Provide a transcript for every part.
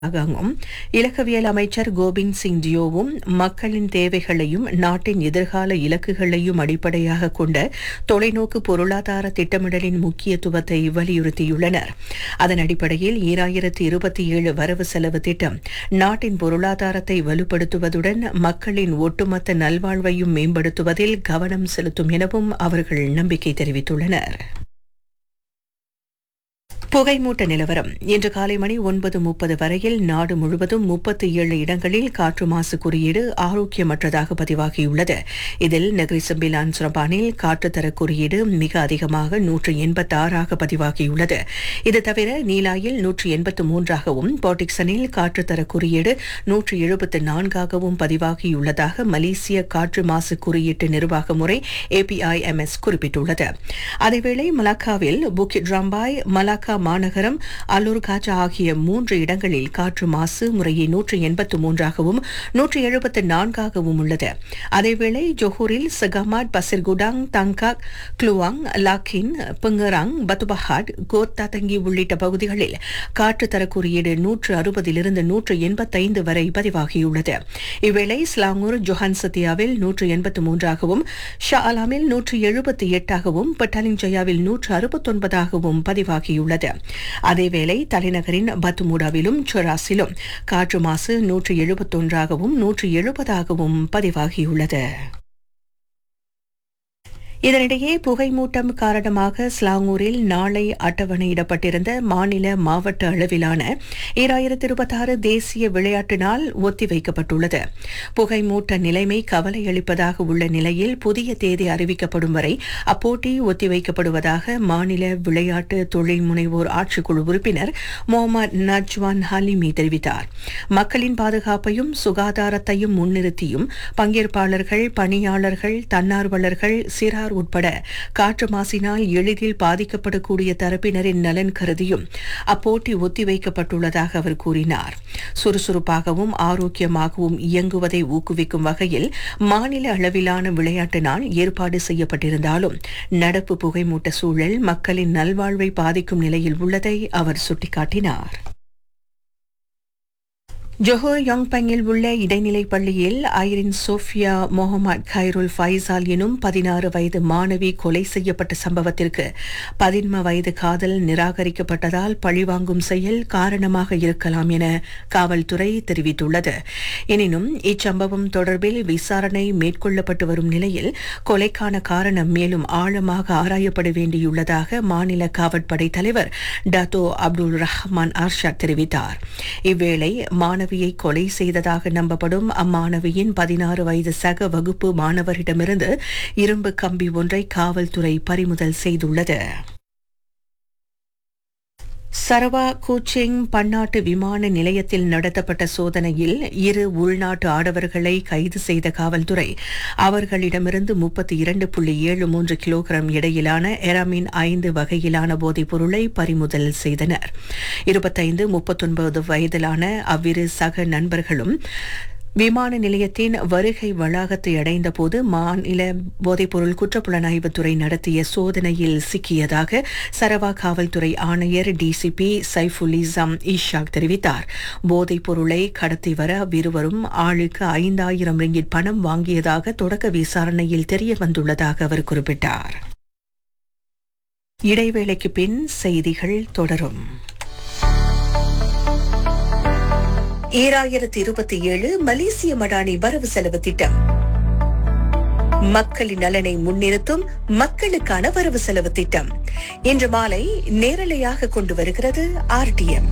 ஆகவும் இலக்கவியல் அமைச்சர் கோபிந்த் சிங் ஜியோவும் மக்களின் தேவைகளையும் நாட்டின் எதிர்கால இலக்குகளையும் அடிப்படையாக கொண்ட தொலைநோக்கு பொருளாதார திட்டமிடலின் முக்கியத்துவத்தை வலியுறுத்தியுள்ளனர் அதன் அடிப்படையில் ஈராயிரத்து இருபத்தி ஏழு வரவு செலவு திட்டம் நாட்டின் பொருளாதாரத்தை வலுப்படுத்துவதுடன் மக்களின் ஒட்டுமொத்த நல்வாழ்வையும் மேம்படுத்துவதில் கவனம் செலுத்தும் எனவும் அவர்கள் நம்பிக்கை தெரிவித்துள்ளனர் புகைமூட்ட நிலவரம் இன்று காலை மணி ஒன்பது முப்பது வரையில் நாடு முழுவதும் முப்பத்தி ஏழு இடங்களில் காற்று மாசு குறியீடு ஆரோக்கியமற்றதாக பதிவாகியுள்ளது இதில் நெகிரிசம்பில் அன்சரபானில் காற்றுத்தர குறியீடு மிக அதிகமாக நூற்று எண்பத்தி ஆறாக பதிவாகியுள்ளது இது தவிர நீலாயில் நூற்று எண்பத்து மூன்றாகவும் போட்டிக்சனில் காற்றுத்தர குறியீடு நூற்று எழுபத்து நான்காகவும் பதிவாகியுள்ளதாக மலேசிய காற்று மாசு குறியீட்டு நிர்வாக முறை ஏபிஐஎம்எஸ் குறிப்பிட்டுள்ளது அதேவேளை மலாக்காவில் புக்கிட் ராம்பாய் மலாக்கா மாநகரம் அல்லூர் காச்சா ஆகிய மூன்று இடங்களில் காற்று மாசு முறையே நூற்று எண்பத்து மூன்றாகவும் நூற்று எழுபத்து நான்காகவும் உள்ளது அதேவேளை ஜொஹூரில் சகமாட் பசிர்குடாங் தங்காக் க்ளுவாங் லாக்கின் புங்கராங் பத்துபஹாட் கோத்தாதங்கி உள்ளிட்ட பகுதிகளில் காற்று தர குறியீடு நூற்று அறுபதிலிருந்து நூற்று எண்பத்தைந்து வரை பதிவாகியுள்ளது இவ்வேளை ஸ்லாங்கூர் ஜொஹான்சத்தியாவில் நூற்று எண்பத்து மூன்றாகவும் ஷா அலாமில் நூற்று எழுபத்தி எட்டாகவும் பட்டாலிஞ்சயாவில் நூற்று அறுபத்தொன்பதாகவும் பதிவாகியுள்ளது அதேவேளை தலைநகரின் பத்துமூடாவிலும் சொராசிலும் காற்று மாசு நூற்று எழுபத்தொன்றாகவும் நூற்று எழுபதாகவும் பதிவாகியுள்ளது இதனிடையே புகைமூட்டம் காரணமாக ஸ்லாங்கூரில் நாளை அட்டவணையிடப்பட்டிருந்த மாநில மாவட்ட அளவிலான ஈராயிரத்தி இருபத்தாறு தேசிய விளையாட்டு நாள் ஒத்திவைக்கப்பட்டுள்ளது புகைமூட்ட நிலைமை கவலையளிப்பதாக உள்ள நிலையில் புதிய தேதி அறிவிக்கப்படும் வரை அப்போட்டி ஒத்திவைக்கப்படுவதாக மாநில விளையாட்டு தொழில் முனைவோர் ஆட்சிக்குழு உறுப்பினர் முகமது நஜ்வான் ஹலிமி தெரிவித்தார் மக்களின் பாதுகாப்பையும் சுகாதாரத்தையும் முன்னிறுத்தியும் பங்கேற்பாளர்கள் பணியாளர்கள் தன்னார்வலர்கள் சிறார் உட்பட காற்று மாசினால் எளிதில் பாதிக்கப்படக்கூடிய தரப்பினரின் நலன் கருதியும் அப்போட்டி ஒத்திவைக்கப்பட்டுள்ளதாக அவர் கூறினார் சுறுசுறுப்பாகவும் ஆரோக்கியமாகவும் இயங்குவதை ஊக்குவிக்கும் வகையில் மாநில அளவிலான விளையாட்டு நாள் ஏற்பாடு செய்யப்பட்டிருந்தாலும் நடப்பு புகைமூட்ட சூழல் மக்களின் நல்வாழ்வை பாதிக்கும் நிலையில் உள்ளதை அவர் சுட்டிக்காட்டினார் ஜொஹோர் யோங்பங்கில் உள்ள இடைநிலை பள்ளியில் Irene Sofia Muhammad Khairul Faisal எனும் பதினாறு வயது மாணவி கொலை செய்யப்பட்ட சம்பவத்திற்கு பதின்ம வயது காதல் நிராகரிக்கப்பட்டதால் பழிவாங்கும் செயல் காரணமாக இருக்கலாம் என காவல்துறை தெரிவித்துள்ளது எனினும் இச்சம்பவம் தொடர்பில் விசாரணை மேற்கொள்ளப்பட்டு வரும் நிலையில் கொலைக்கான காரணம் மேலும் ஆழமாக ஆராயப்பட வேண்டியுள்ளதாக மாநில காவற்படை தலைவர் டத்தோ அப்துல் ரஹ்மான் அர்ஷாத் தெரிவித்தார் இவ்வேளை மாணவி மாணவியை கொலை செய்ததாக நம்பப்படும் அம்மாணவியின் பதினாறு வயது சக வகுப்பு மாணவரிடமிருந்து இரும்பு கம்பி ஒன்றை காவல்துறை பறிமுதல் செய்துள்ளது சரவா கூச்சிங் பன்னாட்டு விமான நிலையத்தில் நடத்தப்பட்ட சோதனையில் இரு உள்நாட்டு ஆடவர்களை கைது செய்த காவல்துறை அவர்களிடமிருந்து முப்பத்தி இரண்டு புள்ளி ஏழு மூன்று கிலோகிராம் இடையிலான எராமின் ஐந்து வகையிலான போதைப் பொருளை பறிமுதல் செய்தனர் இருபத்தைந்து முப்பத்தொன்பது வயதிலான அவ்விரு சக நண்பர்களும் விமான நிலையத்தின் வருகை வளாகத்தை அடைந்தபோது மாநில போதைப்பொருள் குற்றப்புலனாய்வுத்துறை நடத்திய சோதனையில் சிக்கியதாக சரவா காவல்துறை ஆணையர் டிசிபி சைஃபுலிசம் ஈஷாக் தெரிவித்தார் போதைப் பொருளை கடத்தி வர அவ்விருவரும் ஆளுக்கு ஐந்தாயிரம் ரிங்கிட் பணம் வாங்கியதாக தொடக்க விசாரணையில் தெரிய வந்துள்ளதாக அவர் குறிப்பிட்டார் இடைவேளைக்கு பின் செய்திகள் தொடரும் ஈராயிரத்தி இருபத்தி ஏழு மலேசிய மடானி வரவு செலவு திட்டம் மக்களின் நலனை முன்னிறுத்தும் மக்களுக்கான வரவு செலவு திட்டம் இன்று மாலை நேரலையாக கொண்டு வருகிறது ஆர்டிஎம்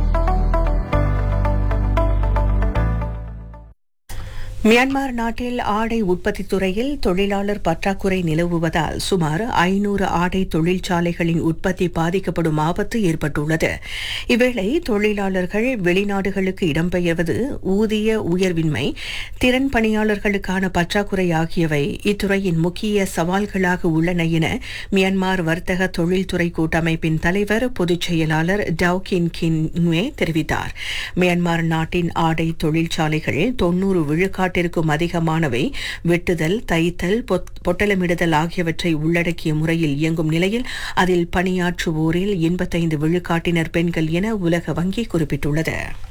மியான்மர் நாட்டில் ஆடை உற்பத்தி துறையில் தொழிலாளர் பற்றாக்குறை நிலவுவதால் சுமார் ஐநூறு ஆடை தொழிற்சாலைகளின் உற்பத்தி பாதிக்கப்படும் ஆபத்து ஏற்பட்டுள்ளது இவ்வேளை தொழிலாளர்கள் வெளிநாடுகளுக்கு இடம்பெயர்வது ஊதிய உயர்வின்மை திறன் பணியாளர்களுக்கான பற்றாக்குறை ஆகியவை இத்துறையின் முக்கிய சவால்களாக உள்ளன என மியான்மர் வர்த்தக தொழில்துறை கூட்டமைப்பின் தலைவர் பொதுச் செயலாளர் டவுகின் கின்வே தெரிவித்தார் மியான்மர் நாட்டின் ஆடை தொழிற்சாலைகள் தொன்னூறு விழுக்காடு நாட்டிற்கும் அதிகமானவை வெட்டுதல் தைத்தல் பொட்டலமிடுதல் ஆகியவற்றை உள்ளடக்கிய முறையில் இயங்கும் நிலையில் அதில் பணியாற்றுவோரில் எண்பத்தைந்து விழுக்காட்டினர் பெண்கள் என உலக வங்கி குறிப்பிட்டுள்ளது